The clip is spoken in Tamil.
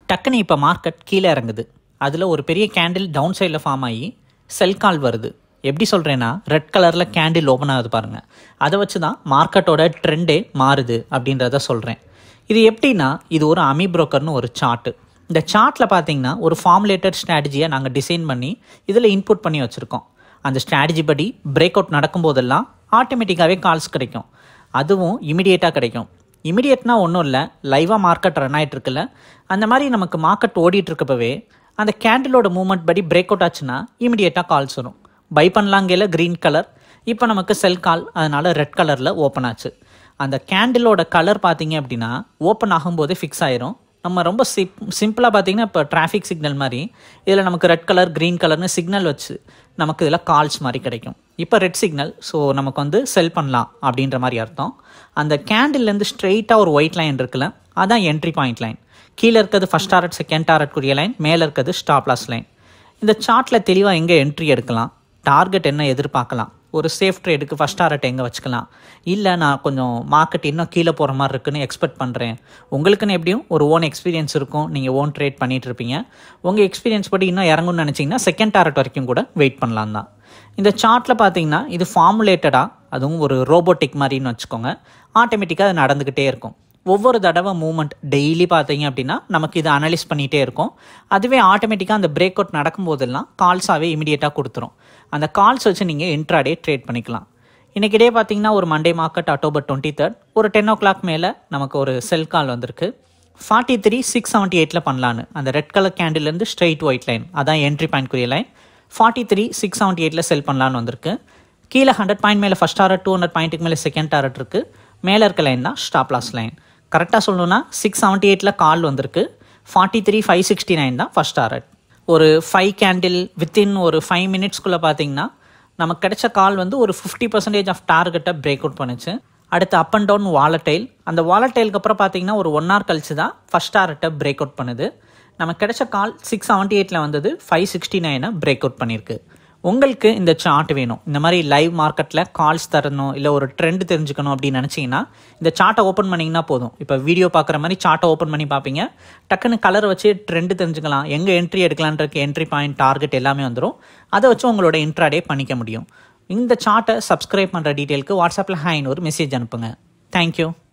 டக்குன்னு இப்போ மார்க்கெட் கீழே இறங்குது அதில் ஒரு பெரிய கேண்டில் டவுன் சைடில் ஃபார்ம் ஆகி செல் கால் வருது எப்படி சொல்கிறேன்னா ரெட் கலரில் கேண்டில் ஓப்பன் ஆகுது பாருங்கள் அதை வச்சு தான் மார்க்கெட்டோட ட்ரெண்டே மாறுது அப்படின்றத சொல்கிறேன் இது எப்படின்னா இது ஒரு அமி புரோக்கர்னு ஒரு சார்ட்டு இந்த சார்ட்டில் பார்த்தீங்கன்னா ஒரு ஃபார்முலேட்டட் ஸ்ட்ராட்டஜியை நாங்கள் டிசைன் பண்ணி இதில் இன்புட் பண்ணி வச்சுருக்கோம் அந்த ஸ்ட்ராட்டஜி படி பிரேக் அவுட் நடக்கும்போதெல்லாம் ஆட்டோமேட்டிக்காகவே கால்ஸ் கிடைக்கும் அதுவும் இமிடியேட்டாக கிடைக்கும் இமிடியேட்னா ஒன்றும் இல்லை லைவாக மார்க்கெட் ரன் ஆகிட்டு இருக்குல்ல அந்த மாதிரி நமக்கு மார்க்கெட் ஓடிட்டு இருக்கப்பவே அந்த கேண்டிலோட மூவ்மெண்ட் படி பிரேக் அவுட் ஆச்சுன்னா இமிடியேட்டாக கால்ஸ் வரும் பை பண்ணலாங்கையில் க்ரீன் கலர் இப்போ நமக்கு செல் கால் அதனால் ரெட் கலரில் ஓப்பன் ஆச்சு அந்த கேண்டிலோட கலர் பார்த்தீங்க அப்படின்னா ஓப்பன் ஆகும்போது ஃபிக்ஸ் ஆயிரும் நம்ம ரொம்ப சிப் சிம்பிளாக பார்த்தீங்கன்னா இப்போ டிராஃபிக் சிக்னல் மாதிரி இதில் நமக்கு ரெட் கலர் க்ரீன் கலர்னு சிக்னல் வச்சு நமக்கு இதில் கால்ஸ் மாதிரி கிடைக்கும் இப்போ ரெட் சிக்னல் ஸோ நமக்கு வந்து செல் பண்ணலாம் அப்படின்ற மாதிரி அர்த்தம் அந்த கேண்டில்லேருந்து ஸ்ட்ரெயிட்டாக ஒரு ஒயிட் லைன் இருக்குல்ல அதான் என்ட்ரி பாயிண்ட் லைன் கீழே இருக்கிறது ஃபஸ்ட் டாரட் செகண்ட் டாரட் கூடிய லைன் மேலே இருக்கிறது ஸ்டாப் லாஸ் லைன் இந்த சார்ட்டில் தெளிவாக எங்கே என்ட்ரி எடுக்கலாம் டார்கெட் என்ன எதிர்பார்க்கலாம் ஒரு சேஃப் ட்ரேடுக்கு ஃபஸ்ட் டாரட் எங்கே வச்சுக்கலாம் இல்லை நான் கொஞ்சம் மார்க்கெட் இன்னும் கீழே போகிற மாதிரி இருக்குன்னு எக்ஸ்பெக்ட் பண்ணுறேன் உங்களுக்குன்னு எப்படியும் ஒரு ஓன் எக்ஸ்பீரியன்ஸ் இருக்கும் நீங்கள் ஓன் ட்ரேட் பண்ணிகிட்டு இருப்பீங்க உங்கள் எக்ஸ்பீரியன்ஸ் படி இன்னும் இறங்கும்னு நினச்சிங்கன்னா செகண்ட் டாரட் வரைக்கும் கூட வெயிட் பண்ணலாம் தான் இந்த சார்ட்டில் பார்த்தீங்கன்னா இது ஃபார்முலேட்டடாக அதுவும் ஒரு ரோபோட்டிக் மாதிரின்னு வச்சுக்கோங்க ஆட்டோமேட்டிக்காக அது நடந்துக்கிட்டே இருக்கும் ஒவ்வொரு தடவை மூவ்மெண்ட் டெய்லி பார்த்தீங்க அப்படின்னா நமக்கு இது அனலைஸ் பண்ணிகிட்டே இருக்கும் அதுவே ஆட்டோமேட்டிக்காக அந்த பிரேக் அவுட் நடக்கும்போதெல்லாம் கால்ஸாகவே இமீடியட்டாக கொடுத்துரும் அந்த கால்ஸ் வச்சு நீங்கள் இன்ட்ராடே ட்ரேட் பண்ணிக்கலாம் இன்றைக்கி டே பார்த்தீங்கன்னா ஒரு Monday market October twenty third ஒரு டென் ஓ கிளாக் மேலே நமக்கு ஒரு செல் கால் வந்திருக்கு ஃபார்ட்டி த்ரீ சிக்ஸ் செவன்ட்டி எயிட்டில் பண்ணலான்னு அந்த ரெட் கலர் கேண்டில்லேருந்து ஸ்ட்ரெயிட் ஒயிட் லைன் அதான் என்ட்ரி பாயிண்ட் குறிய line forty three six seventy எயிட்டில் செல் பண்ணலான்னு வந்திருக்கு கீழே ஹண்ட்ரட் பாயிண்ட் மேலே ஃபஸ்ட் டாரட் டூ ஹண்ட்ரட் பாயிண்ட்டுக்கு மேலே செகண்ட் டாரட் இருக்குது மேலே இருக்க லைன் தான் ஸ்டாப் லாஸ் லைன் கரெக்டாக சொல்லணும்னா சிக்ஸ் செவன்ட்டி எயிட்டில் கால் வந்திருக்கு forty three five sixty nine தான் ஃபஸ்ட் டாரட் ஒரு ஃபைவ் கேண்டில் வித்தின் ஒரு ஃபைவ் மினிட்ஸ்க்குள்ளே பார்த்தீங்கன்னா நமக்கு கிடைச்ச கால் வந்து ஒரு ஃபிஃப்டி பர்சன்டேஜ் ஆஃப் டார்கெட்டை பிரேக் அவுட் பண்ணுச்சு அடுத்து அப் அண்ட் டவுன் வாலட்டைல் அந்த வாலட்டைலுக்கு அப்புறம் பார்த்தீங்கன்னா ஒரு ஒன் ஹவர் கழிச்சு தான் ஃபஸ்ட் டார்கெட்டை பிரேக் அவுட் பண்ணுது நமக்கு கிடைச்ச கால் சிக்ஸ் செவன்ட்டி எயிட்டில் வந்தது ஃபைவ் சிக்ஸ்டி நைனை பிரேக் அவுட் பண்ணியிருக்கு உங்களுக்கு இந்த சார்ட் வேணும் இந்த மாதிரி லைவ் மார்க்கெட்டில் கால்ஸ் தரணும் இல்லை ஒரு ட்ரெண்ட் தெரிஞ்சுக்கணும் அப்படின்னு நினச்சிங்கன்னா இந்த சார்ட்டை ஓப்பன் பண்ணிங்கன்னா போதும் இப்போ வீடியோ பார்க்குற மாதிரி சார்ட்டை ஓப்பன் பண்ணி பார்ப்பீங்க டக்குன்னு கலர் வச்சு ட்ரெண்ட் தெரிஞ்சுக்கலாம் எங்கே என்ட்ரி எடுக்கலான்றக்கு என்ட்ரி பாயிண்ட் டார்கெட் எல்லாமே வந்துடும் அதை வச்சு உங்களோட இன்ட்ராடே பண்ணிக்க முடியும் இந்த சார்ட்டை சப்ஸ்கிரைப் பண்ணுற டீட்டெயிலுக்கு வாட்ஸ்அப்பில் ஹைன்னு ஒரு மெசேஜ் அனுப்புங்க தேங்க்யூ